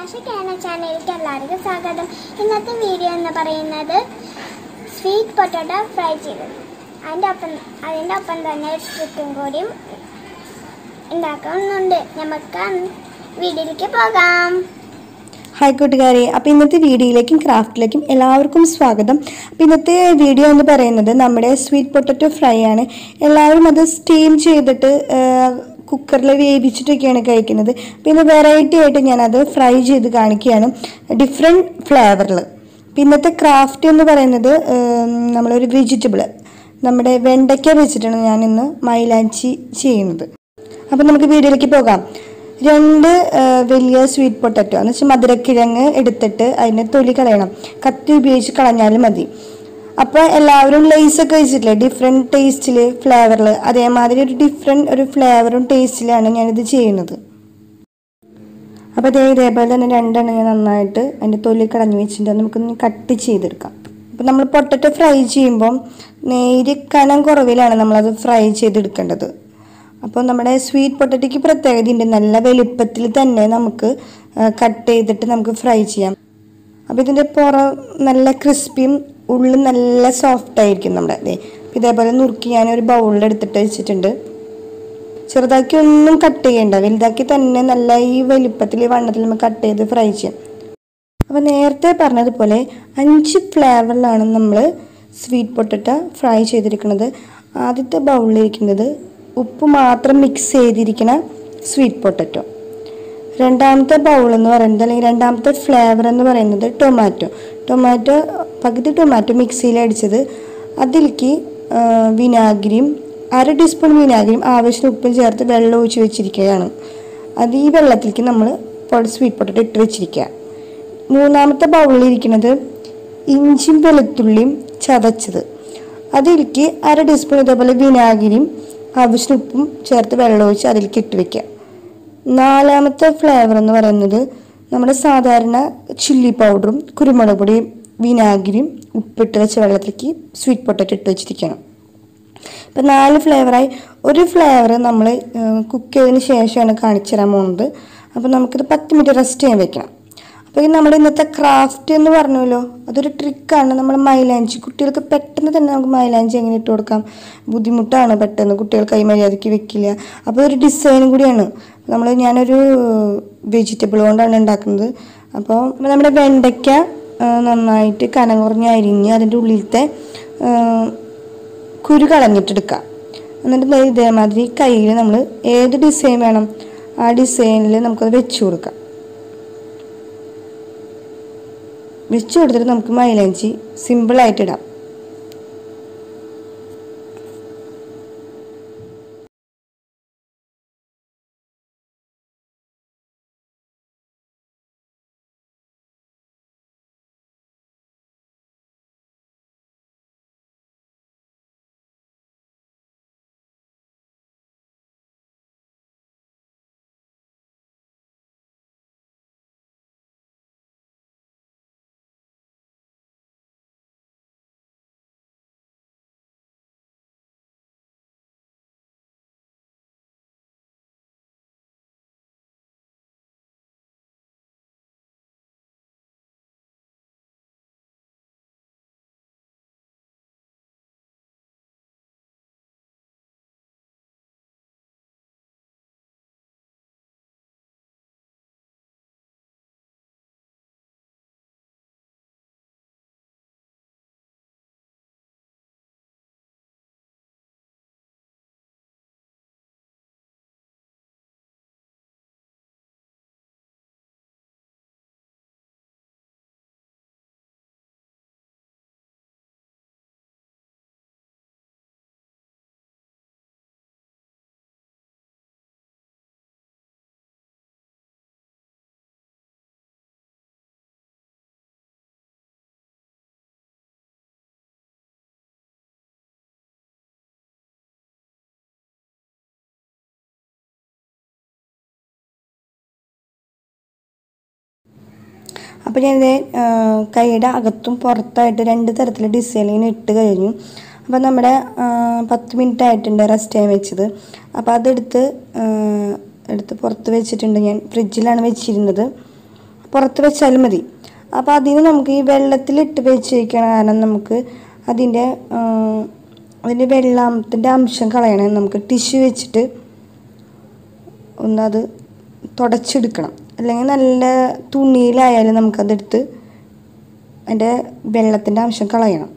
ആശ കേരള ചാനലിലേക്ക് എല്ലാവർക്കും സ്വാഗതം ഇന്നത്തെ വീഡിയോ എന്ന് പറയുന്നത് സ്വീറ്റ് പൊട്ടാറ്റോ ഫ്രൈ ചെയ്തത് അതിൻ്റെ ഒപ്പം അതിൻ്റെ ഒപ്പം തന്നെ ഒരു സ്ട്രിപ്പും കൂടിയും ഉണ്ടാക്കുന്നുണ്ട് നമുക്ക് വീഡിയോയിലേക്ക് പോകാം ഹായ് കൂട്ടുകാരെ അപ്പോൾ ഇന്നത്തെ വീഡിയോയിലേക്കും ക്രാഫ്റ്റിലേക്കും എല്ലാവർക്കും സ്വാഗതം അപ്പോൾ ഇന്നത്തെ വീഡിയോ എന്ന് പറയുന്നത് നമ്മുടെ സ്വീറ്റ് പൊട്ടറ്റോ ഫ്രൈ ആണ് എല്ലാവരും അത് സ്റ്റീം ചെയ്തിട്ട് കുക്കറിൽ വേവിച്ചിട്ടൊക്കെയാണ് കഴിക്കുന്നത് അപ്പോൾ ഇന്ന് വെറൈറ്റി ആയിട്ട് ഞാനത് ഫ്രൈ ചെയ്ത് കാണിക്കുകയാണ് ഡിഫറെൻറ്റ് ഫ്ലേവറിൽ അപ്പോൾ ഇന്നത്തെ ക്രാഫ്റ്റ് എന്ന് പറയുന്നത് ഉം, നമ്മളൊരു വെജിറ്റബിൾ നമ്മുടെ വെണ്ടയ്ക്ക വെച്ചിട്ടാണ് ഞാനിന്ന് മൈലാഞ്ചി ചെയ്യുന്നത് അപ്പം നമുക്ക് വീഡിയോയിലേക്ക് പോകാം രണ്ട് ആ, വലിയ സ്വീറ്റ് പൊട്ടറ്റോ എന്ന് വെച്ചാൽ മധുരക്കിഴങ്ങ് എടുത്തിട്ട് അതിനെ തൊലി കളയണം കത്തി ഉപയോഗിച്ച് കളഞ്ഞാലും മതി അപ്പോൾ എല്ലാവരും ലേസ് ഒക്കെ വെച്ചിട്ടില്ലേ ഡിഫറെൻറ്റ് ടേസ്റ്റിൽ ഫ്ലേവറിൽ അതേമാതിരി ഒരു ഡിഫറെൻറ്റ് ഒരു ഫ്ലേവറും ടേസ്റ്റിലാണ് ഞാനിത് ചെയ്യുന്നത് അപ്പോൾ അതേ ഇതേപോലെ തന്നെ രണ്ടെണ്ണം ഞാൻ നന്നായിട്ട് അതിൻ്റെ തൊലി കളഞ്ഞു വെച്ചിട്ട് നമുക്കൊന്ന് കട്ട് ചെയ്തെടുക്കാം അപ്പോൾ നമ്മൾ പൊട്ടറ്റോ ഫ്രൈ ചെയ്യുമ്പം നേരി കനം കുറവിലാണ് നമ്മളത് ഫ്രൈ ചെയ്തെടുക്കേണ്ടത് അപ്പോൾ നമ്മുടെ സ്വീറ്റ് പൊട്ടറ്റോയ്ക്ക് പ്രത്യേകത ഉണ്ട് നല്ല വലുപ്പത്തിൽ തന്നെ നമുക്ക് കട്ട് ചെയ്തിട്ട് നമുക്ക് ഫ്രൈ ചെയ്യാം അപ്പോൾ ഇതിൻ്റെ പുറം നല്ല ക്രിസ്പിയും ഉള്ളിൽ നല്ല സോഫ്റ്റ് ആയിരിക്കും നമ്മുടെ ദേ ഇതേപോലെ നുറുക്കി ഞാൻ ഒരു ബൗളിൽ എടുത്തിട്ട് വെച്ചിട്ടുണ്ട് ചെറുതാക്കി ഒന്നും കട്ട് ചെയ്യണ്ട വലുതാക്കി തന്നെ നല്ല ഈ വലിപ്പത്തിൽ ഈ വണ്ണത്തിൽ നമുക്ക് കട്ട് ചെയ്ത് ഫ്രൈ ചെയ്യാം അപ്പോൾ നേരത്തെ പറഞ്ഞതുപോലെ അഞ്ച് ഫ്ലേവറിലാണ് നമ്മൾ സ്വീറ്റ് പൊട്ടറ്റോ ഫ്രൈ ചെയ്തിരിക്കുന്നത് ആദ്യത്തെ ബൗളിലിരിക്കുന്നത് ഉപ്പ് മാത്രം മിക്സ് ചെയ്തിരിക്കുന്ന സ്വീറ്റ് പൊട്ടറ്റോ രണ്ടാമത്തെ ബൗൾ എന്ന് പറയുന്നത് അല്ലെങ്കിൽ രണ്ടാമത്തെ ഫ്ലേവർ എന്ന് പറയുന്നത് ടൊമാറ്റോ ടൊമാറ്റോ പകുതി ടൊമാറ്റോ മിക്സിയിൽ അടിച്ചത് അതിലേക്ക് ആ, വിനാഗിരിയും അര ടീസ്പൂൺ വിനാഗിരിയും ആവശ്യത്തിന് ഉപ്പും ചേർത്ത് വെള്ളം ഒഴിച്ച് വെച്ചിരിക്കുകയാണ് അത് ഈ വെള്ളത്തിലേക്ക് നമ്മൾ സ്വീറ്റ് പൊട്ടറ്റോ ഇട്ട് വെച്ചിരിക്കുക മൂന്നാമത്തെ ബൗളിൽ ഇരിക്കുന്നത് ഇഞ്ചിയും വെളുത്തുള്ളിയും ചതച്ചത് അതിലേക്ക് അര ടീസ്പൂൺ ഇതേപോലെ വിനാഗിരിയും ആവശ്യത്തിന് ഉപ്പും ചേർത്ത് വെള്ളം ഒഴിച്ച് അതിലേക്ക് ഇട്ട് വെക്കുക നാലാമത്തെ ഫ്ലേവർ എന്ന് പറയുന്നത് നമ്മുടെ സാധാരണ ചില്ലി പൗഡറും കുരുമുളക് പൊടിയും വിനാഗിരിയും ഉപ്പിട്ട് വെച്ച വെള്ളത്തിലേക്ക് സ്വീറ്റ് പൊട്ടറ്റോ ഇട്ട് വെച്ചിരിക്കണം ഇപ്പം നാല് ഫ്ലേവറായി ഒരു ഫ്ലേവർ നമ്മൾ കുക്ക് ചെയ്തതിന് ശേഷമാണ് കാണിച്ചു തരാൻ പോകുന്നത് അപ്പോൾ നമുക്കിത് പത്ത് മിനിറ്റ് റെസ്റ്റ് ചെയ്യാൻ വെക്കണം അപ്പോൾ ഈ നമ്മുടെ ഇന്നത്തെ ക്രാഫ്റ്റ് എന്ന് പറഞ്ഞല്ലോ അതൊരു ട്രിക്കാണ് നമ്മൾ മൈലാഞ്ചി കുട്ടികൾക്ക് പെട്ടെന്ന് തന്നെ നമുക്ക് മൈലാഞ്ചി എങ്ങനെ ഇട്ട് കൊടുക്കാം ബുദ്ധിമുട്ടാണ് പെട്ടെന്ന് കുട്ടികൾ കൈമര്യാദയ്ക്ക് വെക്കില്ല അപ്പോൾ ഒരു ഡിസൈനും കൂടിയാണ് നമ്മൾ ഞാനൊരു വെജിറ്റബിൾ കൊണ്ടാണ് ഉണ്ടാക്കുന്നത് അപ്പോൾ നമ്മുടെ വെണ്ടയ്ക്ക ആ, നന്നായിട്ട് കനം കുറഞ്ഞ് അരിഞ്ഞ് അതിൻ്റെ ഉള്ളിലത്തെ ആ, കുരു കളഞ്ഞിട്ടെടുക്കുക എന്നിട്ട് ദേ ഇതേമാതിരി കയ്യിൽ നമ്മൾ ഏത് ഡിസൈൻ വേണം ആ ഡിസൈനിൽ നമുക്കത് വെച്ച് കൊടുക്കാം വെച്ച് കൊടുത്തിട്ട് നമുക്ക് മൈലാഞ്ചി സിമ്പിളായിട്ട് ഇടാം അപ്പോൾ ഞാൻ ഇത് കൈയുടെ അകത്തും പുറത്തായിട്ട് രണ്ട് തരത്തിൽ ഡിസൈനിങ്ങനെ ഇട്ട് കഴിഞ്ഞു അപ്പോൾ നമ്മുടെ ആ, പത്ത് മിനിറ്റ് ആയിട്ടുണ്ട് റെസ്റ്റ് ടൈം വെച്ചത് അപ്പോൾ അതെടുത്ത് ആ, എടുത്ത് പുറത്ത് വെച്ചിട്ടുണ്ട് ഞാൻ ഫ്രിഡ്ജിലാണ് വെച്ചിരുന്നത് അപ്പോൾ പുറത്ത് വെച്ചാലും മതി അപ്പോൾ അതിന് നമുക്ക് ഈ വെള്ളത്തിലിട്ട് വെച്ചിരിക്കണ കാരണം നമുക്ക് അതിൻ്റെ ആ, അതിൻ്റെ വെള്ളത്തിൻ്റെ അംശം കളയണേ നമുക്ക് ടിഷ്യൂ വെച്ചിട്ട് ഒന്നത് തുടച്ചെടുക്കണം അല്ലെങ്കിൽ നല്ല തുണിയിലായാലും നമുക്കതെടുത്ത് അതിൻ്റെ വെള്ളത്തിൻ്റെ അംശം കളയണം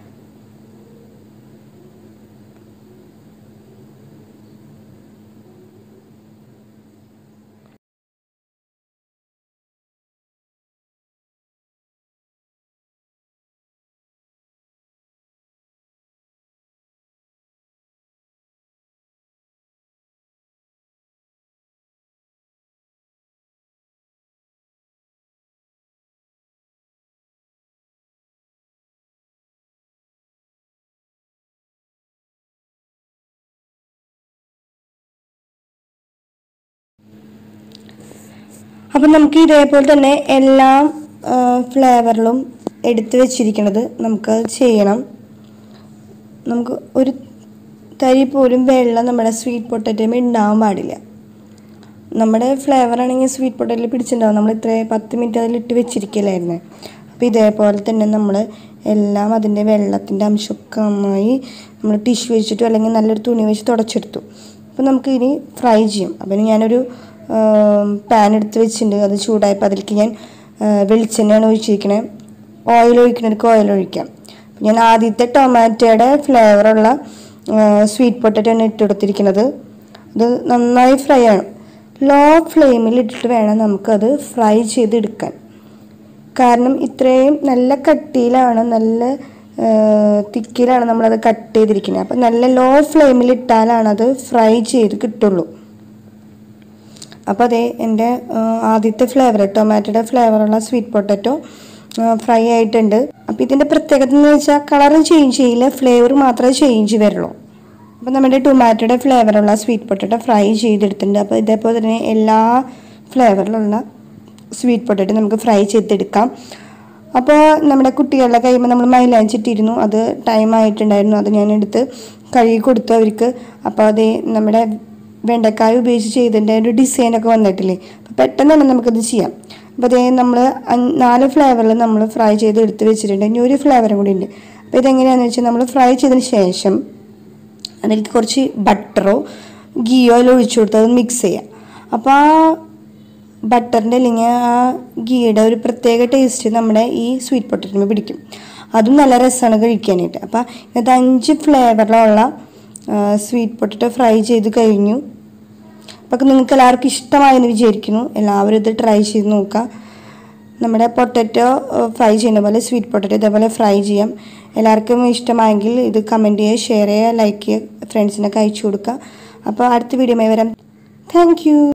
അപ്പം നമുക്ക് ഇതേപോലെ തന്നെ എല്ലാ ഫ്ലേവറിലും എടുത്ത് വെച്ചിരിക്കുന്നത് നമുക്ക് ചെയ്യണം നമുക്ക് ഒരു തരി പോലും വെള്ളം നമ്മുടെ സ്വീറ്റ് പൊട്ടറ്റോമേ ഉണ്ടാവാൻ പാടില്ല നമ്മുടെ ഫ്ലേവർ ആണെങ്കിൽ സ്വീറ്റ് പൊട്ടറ്റിൽ പിടിച്ചിട്ടുണ്ടാവും നമ്മൾ ഇത്ര പത്ത് മിനിറ്റ് അതിലിട്ട് വെച്ചിരിക്കലായിരുന്നു അപ്പോൾ ഇതേപോലെ തന്നെ നമ്മൾ എല്ലാം അതിൻ്റെ വെള്ളത്തിൻ്റെ അംശമൊക്കെ നന്നായി നമ്മൾ ടിഷ്യൂ വെച്ചിട്ടോ അല്ലെങ്കിൽ നല്ലൊരു തുണി വെച്ച് തുടച്ചെടുത്തു അപ്പോൾ നമുക്ക് ഇനി ഫ്രൈ ചെയ്യും അപ്പം ഞാനൊരു പാൻ എടുത്ത് വെച്ചിട്ടുണ്ട് അത് ചൂടായപ്പോൾ അതിലേക്ക് ഞാൻ ആ, വെളിച്ചെണ്ണയാണ് ഒഴിച്ചിരിക്കണേ ഓയിൽ ഒഴിക്കണവർക്ക് ഓയിൽ ഒഴിക്കാം അപ്പം ഞാൻ ആദ്യത്തെ ടൊമാറ്റോയുടെ ഫ്ലേവറുള്ള സ്വീറ്റ് പൊട്ടറ്റോ ആണ് ഇട്ട് കൊടുത്തിരിക്കുന്നത് ഇത് നന്നായി ഫ്രൈ ആണ് ലോ ഫ്ലെയിമിൽ ഇട്ടിട്ട് വേണം നമുക്കത് ഫ്രൈ ചെയ്തെടുക്കാൻ കാരണം ഇത്രയും നല്ല കട്ടിയിലാണ് നല്ല തിക്കിലാണ് നമ്മളത് കട്ട് ചെയ്തിരിക്കുന്നത് അപ്പം നല്ല ലോ ഫ്ലെയിമിൽ ഇട്ടാലാണ് അത് ഫ്രൈ ചെയ്ത് കിട്ടുള്ളൂ അപ്പോൾ അതെ എൻ്റെ ആ, ആദ്യത്തെ ഫ്ലേവർ ടൊമാറ്റോയുടെ ഫ്ലേവറുള്ള സ്വീറ്റ് പൊട്ടറ്റോ ഫ്രൈ ആയിട്ടുണ്ട് അപ്പോൾ ഇതിൻ്റെ പ്രത്യേകത എന്ന് വെച്ചാൽ കളറും ചേഞ്ച് ചെയ്യില്ല ഫ്ലേവർ മാത്രമേ ചേഞ്ച് വരുള്ളൂ അപ്പോൾ നമ്മുടെ ടൊമാറ്റോയുടെ ഫ്ലേവറുള്ള സ്വീറ്റ് പൊട്ടറ്റോ ഫ്രൈ ചെയ്തെടുത്തിട്ടുണ്ട് അപ്പോൾ ഇതേപോലെ തന്നെ എല്ലാ ഫ്ലേവറിലുള്ള സ്വീറ്റ് പൊട്ടറ്റോ നമുക്ക് ഫ്രൈ ചെയ്തെടുക്കാം അപ്പോൾ നമ്മുടെ കുട്ടികളുടെ കൈമ്പോൾ നമ്മൾ മൈലാഞ്ചിട്ടിരുന്നു അത് ടൈം ആയിട്ടുണ്ടായിരുന്നു അത് ഞാൻ എടുത്ത് കഴുകി കൊടുത്തു അവർക്ക് അപ്പോൾ അത് നമ്മുടെ വെണ്ടക്കായ ഉപയോഗിച്ച് ചെയ്തതിൻ്റെ ഒരു ഡിസൈനൊക്കെ വന്നിട്ടില്ലേ അപ്പോൾ പെട്ടെന്ന് തന്നെ നമുക്കത് ചെയ്യാം അപ്പോൾ അതേ നമ്മൾ നാല് ഫ്ലേവറിൽ നമ്മൾ ഫ്രൈ ചെയ്ത് എടുത്ത് വെച്ചിട്ടുണ്ട് ഇനി ഒരു ഫ്ലേവറും കൂടി ഉണ്ട് അപ്പോൾ ഇതെങ്ങനെയാണെന്ന് വെച്ചാൽ നമ്മൾ ഫ്രൈ ചെയ്തതിന് ശേഷം അതിലേക്ക് കുറച്ച് ബട്ടറോ ഗീയോ അതിൽ ഒഴിച്ചു കൊടുത്ത് അത് മിക്സ് ചെയ്യാം അപ്പോൾ ആ ബട്ടറിൻ്റെ അല്ലെങ്കിൽ ആ ഗീയുടെ ഒരു പ്രത്യേക ടേസ്റ്റ് നമ്മുടെ ഈ സ്വീറ്റ് പൊട്ടറ്റിന് പിടിക്കും അതും നല്ല രസമാണ് കഴിക്കാനായിട്ട് അപ്പോൾ ഇന്നത്തെ അഞ്ച് ഫ്ലേവറിലുള്ള സ്വീറ്റ് പൊട്ടറ്റോ ഫ്രൈ ചെയ്ത് കഴിഞ്ഞു അപ്പോൾ നിങ്ങൾക്ക് എല്ലാവർക്കും ഇഷ്ടമായെന്ന് വിചാരിക്കുന്നു എല്ലാവരും ഇത് ട്രൈ ചെയ്ത് നോക്കാം നമ്മുടെ പൊട്ടറ്റോ ഫ്രൈ ചെയ്യുന്ന പോലെ സ്വീറ്റ് പൊട്ടറ്റോ ഇതേപോലെ ഫ്രൈ ചെയ്യാം എല്ലാവർക്കും ഇഷ്ടമായെങ്കിൽ ഇത് കമൻറ്റ് ചെയ്യുക ഷെയർ ചെയ്യുക ലൈക്ക് ചെയ്യുക ഫ്രണ്ട്സിനൊക്കെ അയച്ചു കൊടുക്കുക അപ്പോൾ അടുത്ത വീഡിയോ വരാം താങ്ക് യു